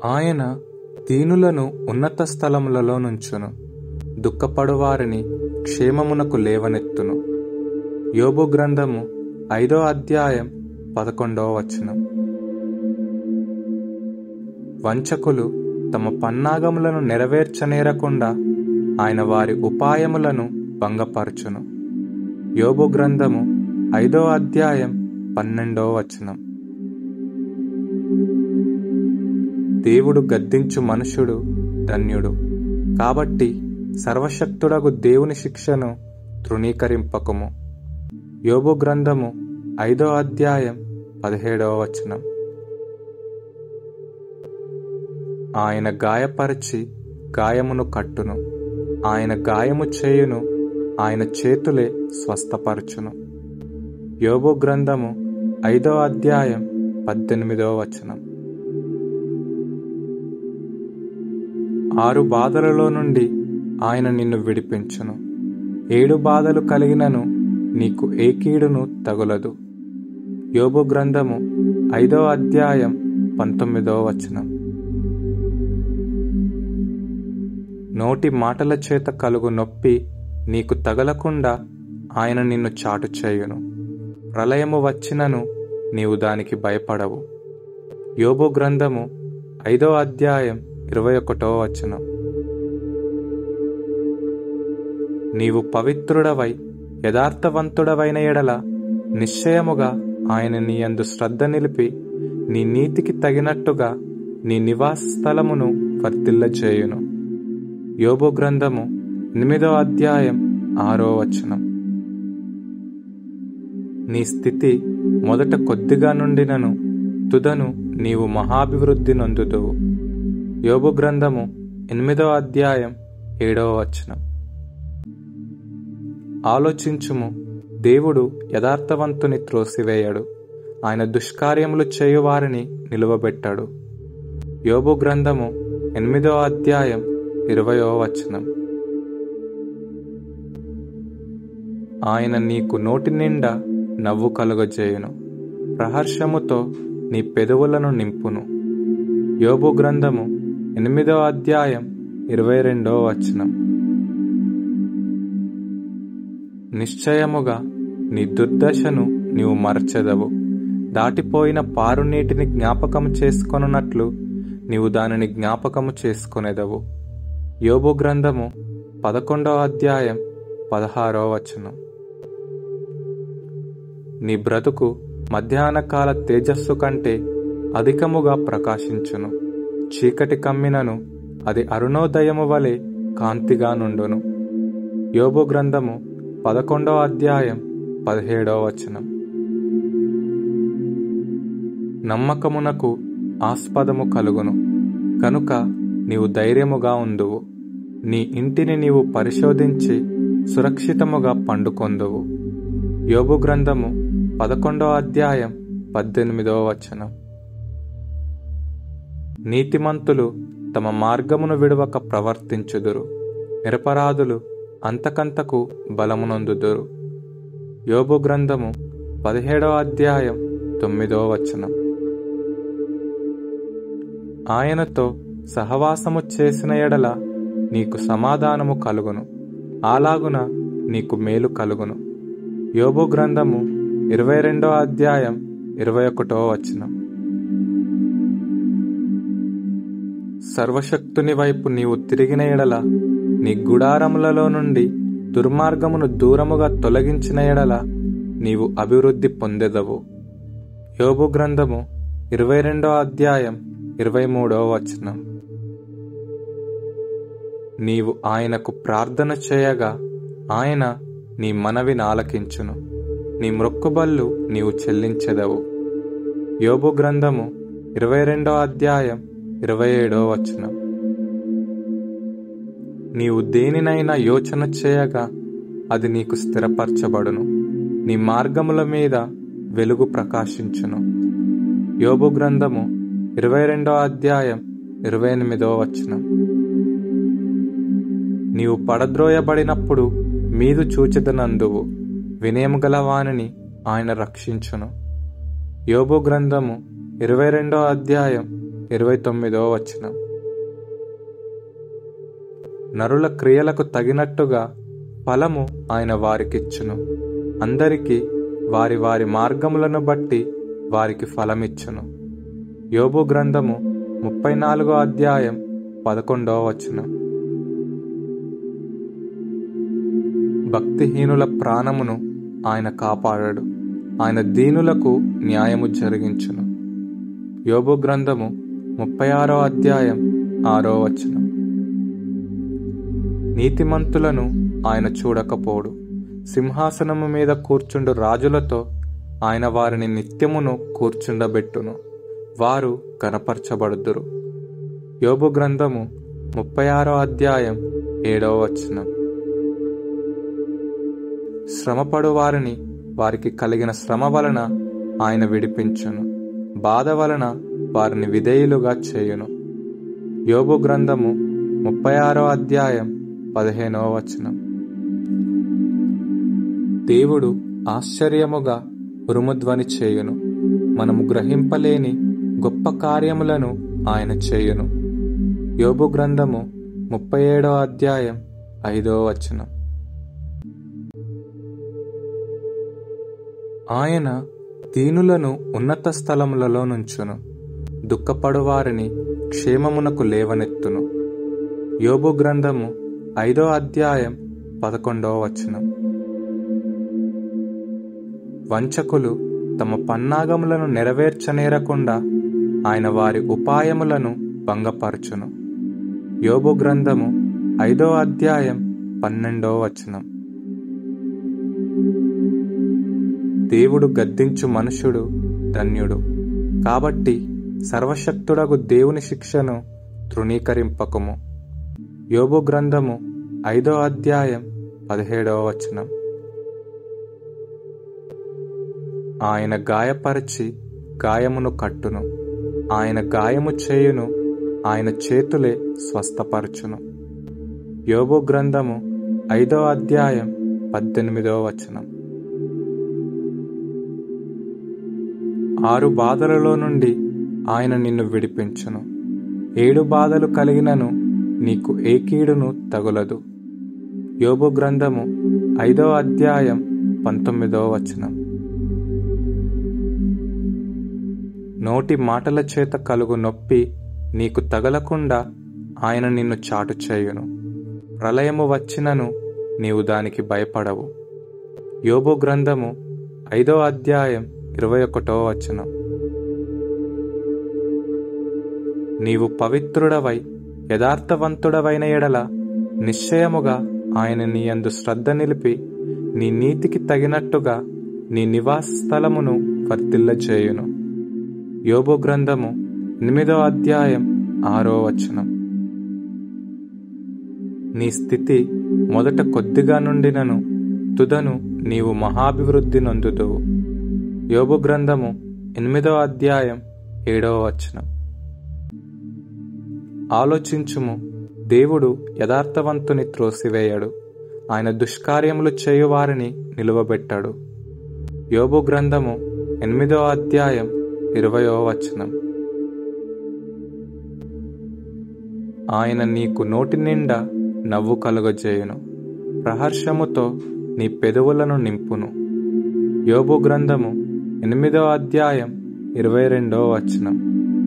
ఆయన దీనులను ఉన్నత స్థలములలో నుంచును దుఃఖపడు వారిని క్షేమమునకు లేవనెత్తును యోబు గ్రంథము ఐదో అధ్యాయం పదకొండవ వచనం వంచకులు తమ పన్నాగములను నెరవేర్చనేరకుండా ఆయన వారి ఉపాయములను భంగపరచును యోబు గ్రంథము ఐదో అధ్యాయం పన్నెండవ వచనం దేవుడు గద్దించు మనుషుడు ధన్యుడు కాబట్టి సర్వశక్తుడగు దేవుని శిక్షను తృణీకరింపకము యోబు గ్రంథము ఐదో అధ్యాయం పదిహేడవ వచనం ఆయన గాయపరిచి గాయమును కట్టును ఆయన గాయము చేయును ఆయన చేతులే స్వస్థపరచును యోబు గ్రంథము ఐదో అధ్యాయం పద్దెనిమిదవ వచనం ఆరు బాధలలో నుండి ఆయన నిన్ను విడిపించును ఏడు బాధలు కలిగినను నీకు ఏ కీడును తగులదు యోబు గ్రంథము ఐదో అధ్యాయం పంతొమ్మిదవ వచనం నోటి మాటల చేత కలుగు నొప్పి నీకు తగలకుండా ఆయన నిన్ను చాటు చేయును ప్రళయము వచ్చినను నీవు దానికి భయపడవు యోబు గ్రంథము ఐదో అధ్యాయం ఇరవై ఒకటో వచనం నీవు పవిత్రుడవై యథార్థవంతుడవైన ఎడల నిశ్చయముగా ఆయన నీ యందు శ్రద్ధ నిలిపి నీ నీతికి తగినట్టుగా నీ నివాస స్థలమును వర్తిల్లచేయును యోబు గ్రంథము ఎనిమిదో అధ్యాయం ఆరో వచనం నీ స్థితి మొదట కొద్దిగా నుండినను తుదను నీవు మహాభివృద్ధి నొందుదువు యోబు గ్రంథము ఎనిమిదవ అధ్యాయం ఏడవ వచనం ఆలోచించుము దేవుడు యథార్థవంతుని త్రోసివేయడు ఆయన దుష్కార్యములు చేయువారిని నిలువబెట్టాడు యోబు గ్రంథము ఎనిమిదవ అధ్యాయం ఇరవయో వచనం ఆయన నీకు నోటి నిండా నవ్వు కలుగజేయును ప్రహర్షముతో నీ పెదవులను నింపును యోబు గ్రంథము ఎనిమిదవ అధ్యాయం ఇరవై రెండవ వచనం నిశ్చయముగా నీ దుర్దశను నీవు మరచెదవు దాటిపోయిన పారునీటిని జ్ఞాపకము చేసుకొనున్నట్లు నీవు దానిని జ్ఞాపకము చేసుకొనేదవు యోబు గ్రంథము పదకొండవ అధ్యాయం పదహారవ వచనం నీ బ్రతుకు మధ్యాహ్నకాల తేజస్సు కంటే అధికముగా ప్రకాశించును చీకటి కమ్మినను అది అరుణోదయము వలె కాంతిగా నుండును యోబు గ్రంథము పదకొండవ అధ్యాయం పదిహేడవ వచనం నమ్మకమునకు ఆస్పదము కలుగును కనుక నీవు ధైర్యముగా ఉందువు నీ ఇంటిని నీవు పరిశోధించి సురక్షితముగా పండుకొందువు యోబు గ్రంథము పదకొండవ అధ్యాయం పద్దెనిమిదవ వచనం నీతిమంతులు తమ మార్గమును విడవక ప్రవర్తించుదురు నిరపరాధులు అంతకంతకు బలమునొందుదురు యోబు గ్రంథము పదిహేడవ అధ్యాయం తొమ్మిదవ వచనం ఆయనతో సహవాసము చేసిన ఎడల నీకు సమాధానము కలుగును అలాగున నీకు మేలు కలుగును యోబు గ్రంథము ఇరవై రెండవ అధ్యాయం ఇరవై ఒకటో వచనం సర్వశక్తుని వైపు నీవు తిరిగిన ఎడల నీ గుడారములలో నుండి దుర్మార్గమును దూరముగా తొలగించిన ఎడల నీవు అభివృద్ధి పొందెదవు యోబు గ్రంథము ఇరవై రెండవ అధ్యాయం ఇరవై మూడవ వచనం నీవు ఆయనకు ప్రార్థన చేయగా ఆయన నీ మనవిని ఆలకించును నీ మ్రొక్కుబళ్ళు నీవు చెల్లించెదవు యోబు గ్రంథము ఇరవై రెండవ అధ్యాయం ఇరవై ఏడవ వచనం నీవు దేనినైనా యోచన చేయగా అది నీకు స్థిరపరచబడును నీ మార్గముల మీద వెలుగు ప్రకాశించును యోబు గ్రంథము ఇరవై రెండవ అధ్యాయం ఇరవై ఎనిమిదవ వచనం నీవు పడద్రోయబడినప్పుడు మీదు చూచిదనందువు వినయము గల వానిని ఆయన రక్షించును యోబు గ్రంథము ఇరవై రెండవ అధ్యాయం ఇరవై తొమ్మిదో వచనం నరుల క్రియలకు తగినట్టుగా ఫలము ఆయన వారికిచ్చును అందరికీ వారి వారి మార్గములను బట్టి వారికి ఫలమిచ్చును యోబు గ్రంథము ముప్పై నాలుగో అధ్యాయం పదకొండవ వచనం భక్తిహీనుల ప్రాణమును ఆయన కాపాడడు ఆయన దీనులకు న్యాయము జరిగించును యోబు గ్రంథము ముప్పై ఆరో అధ్యాయం ఆరో వచనం నీతిమంతులను ఆయన చూడకపోడు సింహాసనము మీద కూర్చుండు రాజులతో ఆయన వారిని నిత్యమును కూర్చుండబెట్టును వారు కనపరచబడుదురు యోబు గ్రంథము ముప్పై ఆరో అధ్యాయం ఏడవ వచనం శ్రమపడు వారిని వారికి కలిగిన శ్రమ వలన ఆయన విడిపించును బాధ వలన వారిని విధేయులుగా చేయును యోబు గ్రంథము ముప్పై ఆరో అధ్యాయం పదిహేనవ వచనం దేవుడు ఆశ్చర్యముగా ఉరుముధ్వని చేయును మనము గ్రహింపలేని గొప్ప కార్యములను ఆయన చేయును యోబు గ్రంథము ముప్పై ఏడో అధ్యాయం ఐదో వచనం ఆయన దీనులను ఉన్నత స్థలములలో నుంచును దుఃఖపడు వారిని క్షేమమునకు లేవనెత్తును యోబు గ్రంథము ఐదో అధ్యాయం పదకొండవ వచనం వంచకులు తమ పన్నాగములను నెరవేర్చనేరకుండా ఆయన వారి ఉపాయములను భంగపరచును యోబు గ్రంథము ఐదో అధ్యాయం పన్నెండవ వచనం దేవుడు గద్దించు మనుషుడు ధన్యుడు కాబట్టి సర్వశక్తుడగు దేవుని శిక్షను తృణీకరింపకము యోబు గ్రంథము ఐదో అధ్యాయం పదిహేడవ వచనం ఆయన గాయపరిచి గాయమును కట్టును ఆయన గాయము చేయును ఆయన చేతులే స్వస్థపరచును యోబు గ్రంథము ఐదో అధ్యాయం పద్దెనిమిదవ వచనం ఆరు బాధలలో నుండి ఆయన నిన్ను విడిపించును ఏడు బాధలు కలిగినను నీకు ఏ కీడును తగులదు యోబు గ్రంథము ఐదవ అధ్యాయం పంతొమ్మిదవ వచనం నోటి మాటల చేత కలుగు నొప్పి నీకు తగలకుండా ఆయన నిన్ను చాటు చేయును ప్రళయము వచ్చినను నీవు దానికి భయపడవు యోబు గ్రంథము ఐదో అధ్యాయం ఇరవై ఒకటో వచనం నీవు పవిత్రుడవై యథార్థవంతుడవైన ఎడల నిశ్చయముగా ఆయన నీ యందు శ్రద్ధ నిలిపి నీ నీతికి తగినట్టుగా నీ నివాస స్థలమును వర్తిల్లచేయును యోబు గ్రంథము ఎనిమిదో అధ్యాయం ఆరో వచనం నీ స్థితి మొదట కొద్దిగా నుండినను తుదను నీవు మహాభివృద్ధి నొందుదువు యోబు గ్రంథము ఎనిమిదో అధ్యాయం ఏడవ వచనం ఆలోచించుము దేవుడు యథార్థవంతుని త్రోసివేయడు ఆయన దుష్కార్యములు చేయువారిని నిలువబెట్టాడు యోబు గ్రంథము ఎనిమిదో అధ్యాయం ఇరవయో వచనం ఆయన నీకు నోటి నిండా నవ్వు కలుగజేయును ప్రహర్షముతో నీ పెదవులను నింపును యోబు గ్రంథము ఎనిమిదో అధ్యాయం ఇరవై రెండో వచనం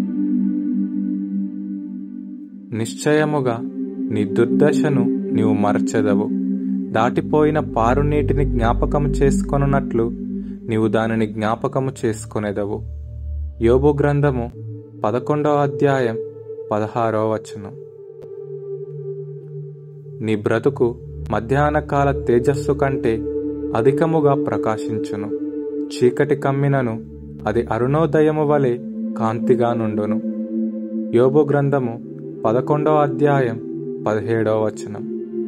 నిశ్చయముగా నీ దుర్దశను నీవు మరచెదవు దాటిపోయిన పారు నీటిని జ్ఞాపకము చేసుకొనున్నట్లు నీవు దానిని జ్ఞాపకము చేసుకొనేదవు యోబు గ్రంథము పదకొండవ అధ్యాయం పదహారవ వచనం నీ బ్రతుకు మధ్యాహ్నకాల తేజస్సు కంటే అధికముగా ప్రకాశించును చీకటి కమ్మినను అది అరుణోదయము వలె కాంతిగా నుండును యోబు గ్రంథము పదకొండవ అధ్యాయం పదిహేడవ వచనం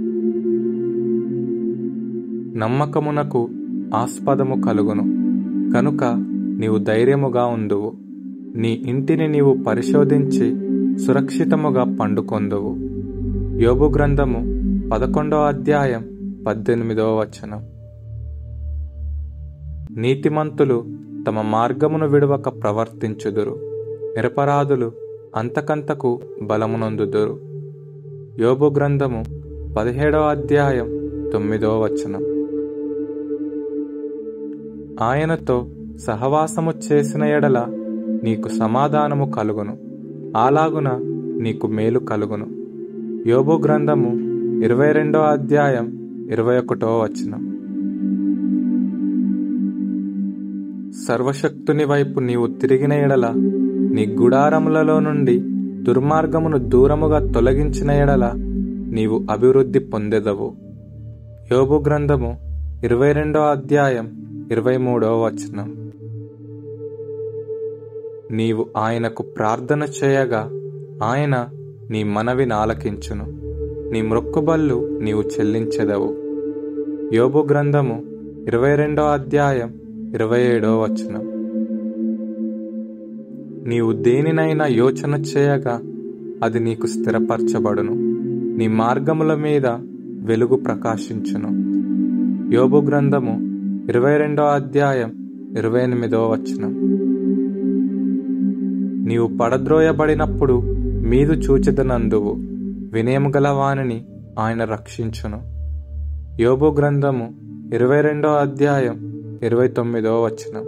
నమ్మకమునకు ఆస్పదము కలుగును కనుక నీవు ధైర్యముగా ఉందువు నీ ఇంటిని నీవు పరిశోధించి సురక్షితముగా పండుకొందువు యోబు గ్రంథము పదకొండవ అధ్యాయం పద్దెనిమిదవ వచనం నీతిమంతులు తమ మార్గమును విడవక ప్రవర్తించుదురు నిరపరాధులు అంతకంతకు బలమునొందుదురు యోబు గ్రంథము పదిహేడవ అధ్యాయం తొమ్మిదవ వచనం ఆయనతో సహవాసము చేసిన ఎడల నీకు సమాధానము కలుగును అలాగున నీకు మేలు కలుగును యోబు గ్రంథము ఇరవై రెండవ అధ్యాయం ఇరవై ఒకటో వచనం సర్వశక్తుని వైపు నీవు తిరిగిన ఎడల నీ గుడారములలో నుండి దుర్మార్గమును దూరముగా తొలగించిన ఎడల నీవు అభివృద్ధి పొందెదవు యోబు గ్రంథము ఇరవై రెండవ అధ్యాయం ఇరవై మూడవ వచనం నీవు ఆయనకు ప్రార్థన చేయగా ఆయన నీ మనవిని ఆలకించును నీ మ్రొక్కుబళ్ళు నీవు చెల్లించెదవు యోబు గ్రంథము ఇరవై రెండవ అధ్యాయం ఇరవై ఏడవ వచనం నీవు దేనినైనా యోచన చేయగా అది నీకు స్థిరపరచబడును నీ మార్గముల మీద వెలుగు ప్రకాశించును యోబు గ్రంథము ఇరవై రెండవ అధ్యాయం ఇరవై ఎనిమిదవ వచనం నీవు పడద్రోయబడినప్పుడు మీదు చూచిదనందువు వినయము గల వానిని ఆయన రక్షించును యోబు గ్రంథము ఇరవై రెండవ అధ్యాయం ఇరవై తొమ్మిదవ వచనం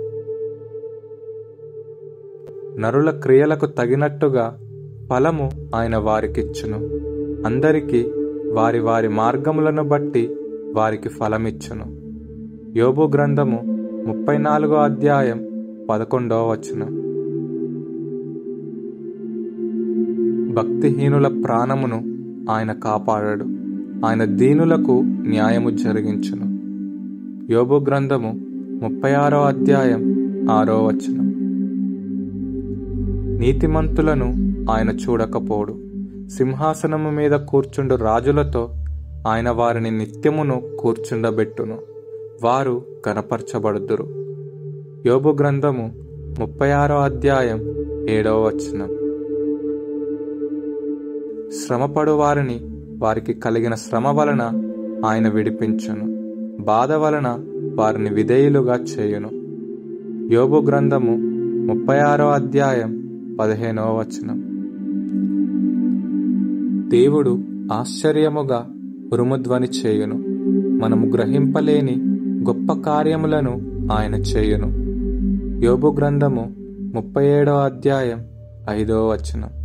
నరుల క్రియలకు తగినట్టుగా ఫలము ఆయన వారికిచ్చును అందరికీ వారి వారి మార్గములను బట్టి వారికి ఫలమిచ్చును యోబు గ్రంథము ముప్పై నాలుగో అధ్యాయం పదకొండవ వచనం భక్తిహీనుల ప్రాణమును ఆయన కాపాడడు ఆయన దీనులకు న్యాయము జరిగించును యోబు గ్రంథము ముప్పై ఆరో అధ్యాయం ఆరో వచనం నీతిమంతులను ఆయన చూడకపోడు సింహాసనము మీద కూర్చుండు రాజులతో ఆయన వారిని నిత్యమును కూర్చుండబెట్టును వారు కనపరచబడుదురు యోబు గ్రంథము ముప్పై ఆరో అధ్యాయం ఏడవ వచనం శ్రమపడు వారిని వారికి కలిగిన శ్రమ వలన ఆయన విడిపించును బాధ వలన వారిని విధేయులుగా చేయును యోబు గ్రంథము ముప్పై ఆరో అధ్యాయం పదిహేనవ వచనం దేవుడు ఆశ్చర్యముగా ఉరుముధ్వని చేయును మనము గ్రహింపలేని గొప్ప కార్యములను ఆయన చేయును యోబు గ్రంథము ముప్పై ఏడవ అధ్యాయం ఐదవ వచనం